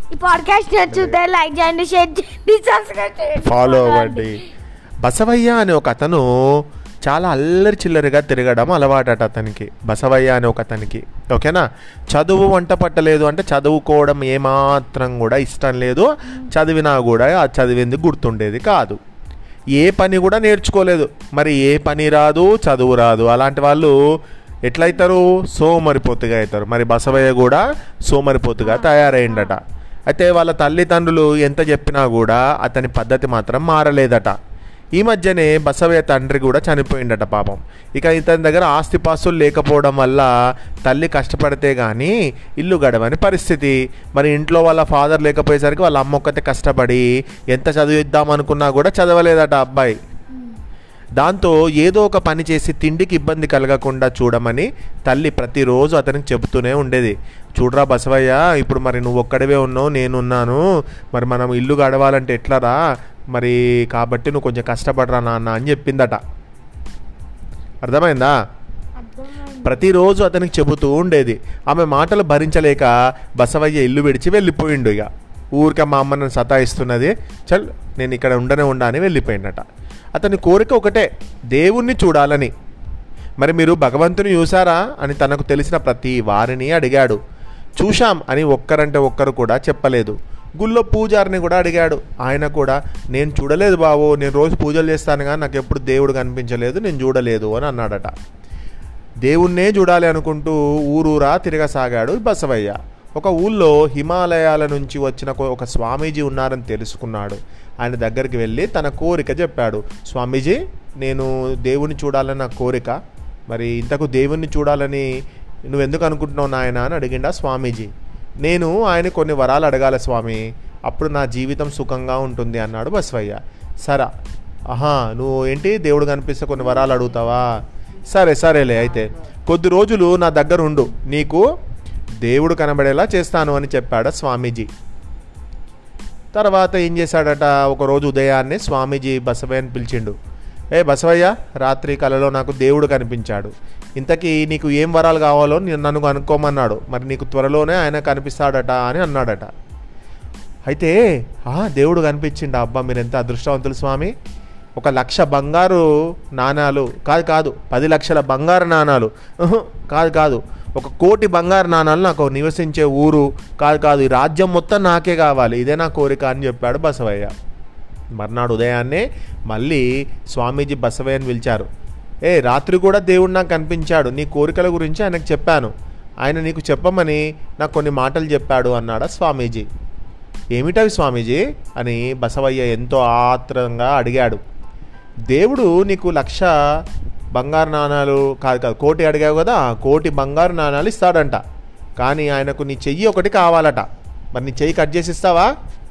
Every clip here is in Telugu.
ఈ పాడ్కాస్ట్ నచ్చితే లైక్ చేయండి షేర్ చేయండి సబ్స్క్రైబ్ చేయండి ఫాలో అవ్వండి బసవయ్య అనే ఒక అతను చాలా అల్లరి చిల్లరిగా తిరగడం అలవాటట అతనికి బసవయ్య అనే ఒక అతనికి ఓకేనా చదువు వంట పట్టలేదు అంటే చదువుకోవడం ఏమాత్రం కూడా ఇష్టం లేదు చదివినా కూడా ఆ చదివింది గుర్తుండేది కాదు ఏ పని కూడా నేర్చుకోలేదు మరి ఏ పని రాదు చదువు రాదు అలాంటి వాళ్ళు ఎట్లయితారు సోమరిపోతుగా అవుతారు మరి బసవయ్య కూడా సోమరిపోతుగా తయారైండట అయితే వాళ్ళ తల్లిదండ్రులు ఎంత చెప్పినా కూడా అతని పద్ధతి మాత్రం మారలేదట ఈ మధ్యనే బసవయ్య తండ్రి కూడా చనిపోయిండట పాపం ఇక ఇతని దగ్గర ఆస్తిపాస్తులు లేకపోవడం వల్ల తల్లి కష్టపడితే కానీ ఇల్లు గడవని పరిస్థితి మరి ఇంట్లో వాళ్ళ ఫాదర్ లేకపోయేసరికి వాళ్ళ అమ్మ ఒక్కతే కష్టపడి ఎంత చదివిద్దాం అనుకున్నా కూడా చదవలేదట అబ్బాయి దాంతో ఏదో ఒక పని చేసి తిండికి ఇబ్బంది కలగకుండా చూడమని తల్లి ప్రతిరోజు అతనికి చెబుతూనే ఉండేది చూడరా బసవయ్య ఇప్పుడు మరి నువ్వు ఒక్కడివే ఉన్నావు నేనున్నాను మరి మనం ఇల్లు గడవాలంటే ఎట్లరా మరి కాబట్టి నువ్వు కొంచెం కష్టపడరా నాన్న అని చెప్పిందట అర్థమైందా ప్రతిరోజు అతనికి చెబుతూ ఉండేది ఆమె మాటలు భరించలేక బసవయ్య ఇల్లు విడిచి వెళ్ళిపోయిండు ఇక ఊరికే మా అమ్మ నన్ను సతాయిస్తున్నది చల్ నేను ఇక్కడ ఉండనే ఉండా అని వెళ్ళిపోయిండట అతని కోరిక ఒకటే దేవుణ్ణి చూడాలని మరి మీరు భగవంతుని చూసారా అని తనకు తెలిసిన ప్రతి వారిని అడిగాడు చూశాం అని ఒక్కరంటే ఒక్కరు కూడా చెప్పలేదు గుళ్ళో పూజారిని కూడా అడిగాడు ఆయన కూడా నేను చూడలేదు బాబు నేను రోజు పూజలు చేస్తాను కానీ నాకు ఎప్పుడు దేవుడు కనిపించలేదు నేను చూడలేదు అని అన్నాడట దేవుణ్ణే చూడాలి అనుకుంటూ ఊరూరా తిరగసాగాడు బసవయ్య ఒక ఊళ్ళో హిమాలయాల నుంచి వచ్చిన కొ- ఒక స్వామీజీ ఉన్నారని తెలుసుకున్నాడు ఆయన దగ్గరికి వెళ్ళి తన కోరిక చెప్పాడు స్వామీజీ నేను దేవుణ్ణి చూడాలని నా కోరిక మరి ఇంతకు దేవుణ్ణి చూడాలని నువ్వు ఎందుకు అనుకుంటున్నావు నాయన అని అడిగిండా స్వామీజీ నేను ఆయన కొన్ని వరాలు అడగాల స్వామి అప్పుడు నా జీవితం సుఖంగా ఉంటుంది అన్నాడు బసవయ్య సరే ఆహా నువ్వు ఏంటి దేవుడు కనిపిస్తే కొన్ని వరాలు అడుగుతావా సరే సరేలే అయితే కొద్ది రోజులు నా దగ్గర ఉండు నీకు దేవుడు కనబడేలా చేస్తాను అని చెప్పాడు స్వామీజీ తర్వాత ఏం చేశాడట ఒకరోజు ఉదయాన్నే స్వామీజీ బసవయ్యని పిలిచిండు ఏ బసవయ్య రాత్రి కలలో నాకు దేవుడు కనిపించాడు ఇంతకీ నీకు ఏం వరాలు కావాలో నేను నన్ను కనుక్కోమన్నాడు మరి నీకు త్వరలోనే ఆయన కనిపిస్తాడట అని అన్నాడట అయితే ఆ దేవుడు కనిపించిండు అబ్బా మీరు ఎంత అదృష్టవంతులు స్వామి ఒక లక్ష బంగారు నాణాలు కాదు కాదు పది లక్షల బంగారు నాణాలు ఉహు, కాదు కాదు ఒక కోటి బంగారు నాణాలు నాకు నివసించే ఊరు కాదు కాదు ఈ రాజ్యం మొత్తం నాకే కావాలి ఇదే నా కోరిక అని చెప్పాడు బసవయ్య మర్నాడు ఉదయాన్నే మళ్ళీ స్వామీజీ బసవయ్యని పిలిచారు ఏ రాత్రి కూడా దేవుడు నాకు కనిపించాడు నీ కోరికల గురించి ఆయనకు చెప్పాను ఆయన నీకు చెప్పమని నాకు కొన్ని మాటలు చెప్పాడు అన్నాడా స్వామీజీ ఏమిటవి స్వామీజీ అని బసవయ్య ఎంతో ఆత్రంగా అడిగాడు దేవుడు నీకు లక్ష బంగారు నాణాలు కాదు కాదు కోటి అడిగావు కదా ఆ కోటి బంగారు నాణాలు ఇస్తాడంట కానీ ఆయనకు నీ చెయ్యి ఒకటి కావాలట మరి నీ చెయ్యి కట్ చేసి ఇస్తావా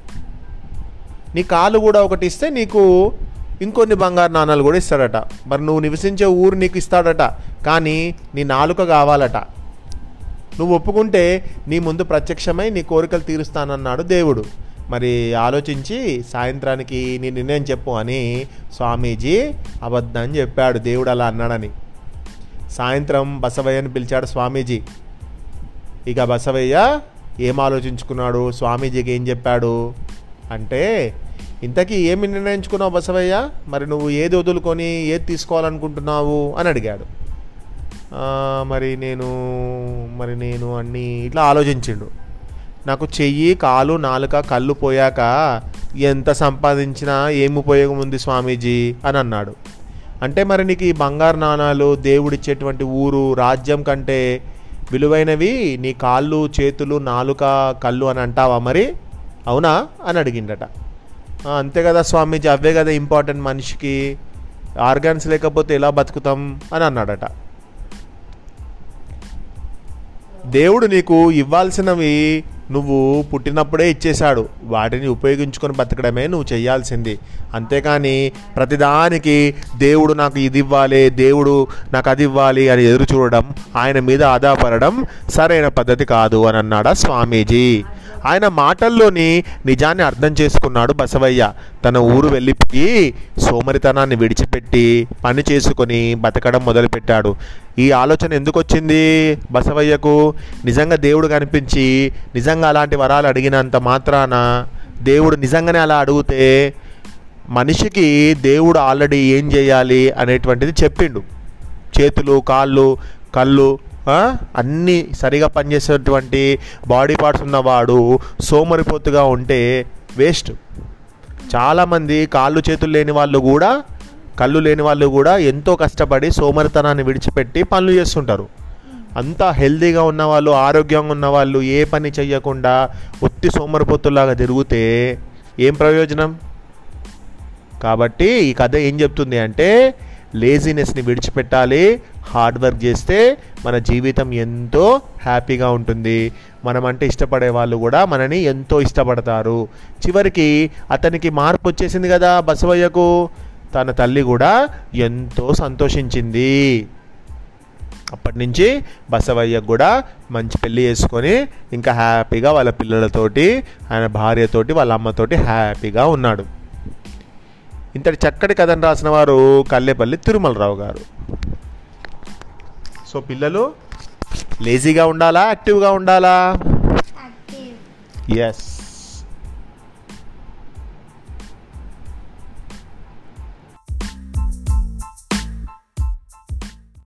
నీ కాలు కూడా ఒకటి ఇస్తే నీకు ఇంకొన్ని బంగారు నాణాలు కూడా ఇస్తాడట మరి నువ్వు నివసించే ఊరు నీకు ఇస్తాడట కానీ నీ నాలుక కావాలట నువ్వు ఒప్పుకుంటే నీ ముందు ప్రత్యక్షమై నీ కోరికలు తీరుస్తానన్నాడు దేవుడు మరి ఆలోచించి సాయంత్రానికి నీ నిర్ణయం చెప్పు అని స్వామీజీ అబద్ధం చెప్పాడు దేవుడు అలా అన్నాడని సాయంత్రం బసవయ్యని పిలిచాడు స్వామీజీ ఇక బసవయ్య ఏం ఆలోచించుకున్నాడు స్వామీజీకి ఏం చెప్పాడు అంటే ఇంతకీ ఏమి నిర్ణయించుకున్నావు బసవయ్య మరి నువ్వు ఏది వదులుకొని ఏది తీసుకోవాలనుకుంటున్నావు అని అడిగాడు "ఆ, మరి నేను మరి నేను అన్నీ ఇట్లా ఆలోచించిండు నాకు చెయ్యి కాలు నాలుక కళ్ళు పోయాక ఎంత సంపాదించినా ఏం ఉపయోగం ఉంది స్వామీజీ అని అన్నాడు అంటే మరి నీకు ఈ బంగారు నాణాలు దేవుడిచ్చేటువంటి ఊరు రాజ్యం కంటే విలువైనవి నీ కాళ్ళు చేతులు నాలుక కళ్ళు అని అంటావా మరి అవునా అని అడిగిండట "ఆ, అంతే కదా స్వామీజీ అవే కదా ఇంపార్టెంట్ మనిషికి ఆర్గాన్స్ లేకపోతే ఎలా బతుకుతాం అని అన్నాడట దేవుడు నీకు ఇవ్వాల్సినవి నువ్వు పుట్టినప్పుడే ఇచ్చేశాడు వాటిని ఉపయోగించుకొని బతకడమే నువ్వు చేయాల్సింది అంతేకాని ప్రతిదానికి దేవుడు నాకు ఇది ఇవ్వాలి దేవుడు నాకు అది ఇవ్వాలి అని ఎదురు చూడడం ఆయన మీద ఆధారపడడం సరైన పద్ధతి కాదు అని అన్నాడా స్వామీజీ ఆయన మాటల్లోని నిజాన్ని అర్థం చేసుకున్నాడు బసవయ్య తన ఊరు వెళ్ళిపోయి సోమరితనాన్ని విడిచిపెట్టి పని చేసుకొని బతకడం మొదలుపెట్టాడు ఈ ఆలోచన ఎందుకు వచ్చింది బసవయ్యకు నిజంగా దేవుడు కనిపించి నిజంగా అలాంటి వరాలు అడిగినంత మాత్రాన దేవుడు నిజంగానే అలా అడిగితే మనిషికి దేవుడు ఆల్రెడీ ఏం చేయాలి అనేటువంటిది చెప్పిండు చేతులు కాళ్ళు కళ్ళు ఆ, అన్నీ సరిగా పనిచేసేటువంటి బాడీ పార్ట్స్ ఉన్నవాడు సోమరిపోతుగా ఉంటే వేస్ట్ చాలామంది కాళ్ళు చేతులు లేని వాళ్ళు కూడా కళ్ళు లేని వాళ్ళు కూడా ఎంతో కష్టపడి సోమరితనాన్ని విడిచిపెట్టి పనులు చేస్తుంటారు అంతా హెల్తీగా ఉన్నవాళ్ళు ఆరోగ్యంగా ఉన్నవాళ్ళు ఏ పని చెయ్యకుండా ఒత్తి సోమరిపోతులాగా తిరిగితే ఏం ప్రయోజనం కాబట్టి ఈ కథ ఏం చెప్తుంది అంటే లేజినెస్ని విడిచిపెట్టాలి హార్డ్ వర్క్ చేస్తే మన జీవితం ఎంతో హ్యాపీగా ఉంటుంది మనం అంటే ఇష్టపడే వాళ్ళు కూడా మనని ఎంతో ఇష్టపడతారు చివరికి అతనికి మార్పు వచ్చేసింది కదా బసవయ్యకు తన తల్లి కూడా ఎంతో సంతోషించింది అప్పటి నుంచి బసవయ్యకు కూడా మంచి పెళ్లి చేసుకొని ఇంకా హ్యాపీగా వాళ్ళ పిల్లలతోటి ఆయన భార్యతోటి వాళ్ళ అమ్మతోటి హ్యాపీగా ఉన్నాడు ఇంతటి చక్కటి కథను రాసిన వారు కల్లేపల్లి తిరుమలరావు గారు సో పిల్లలు లేజీగా ఉండాలా యాక్టివ్గా ఉండాలా ఎస్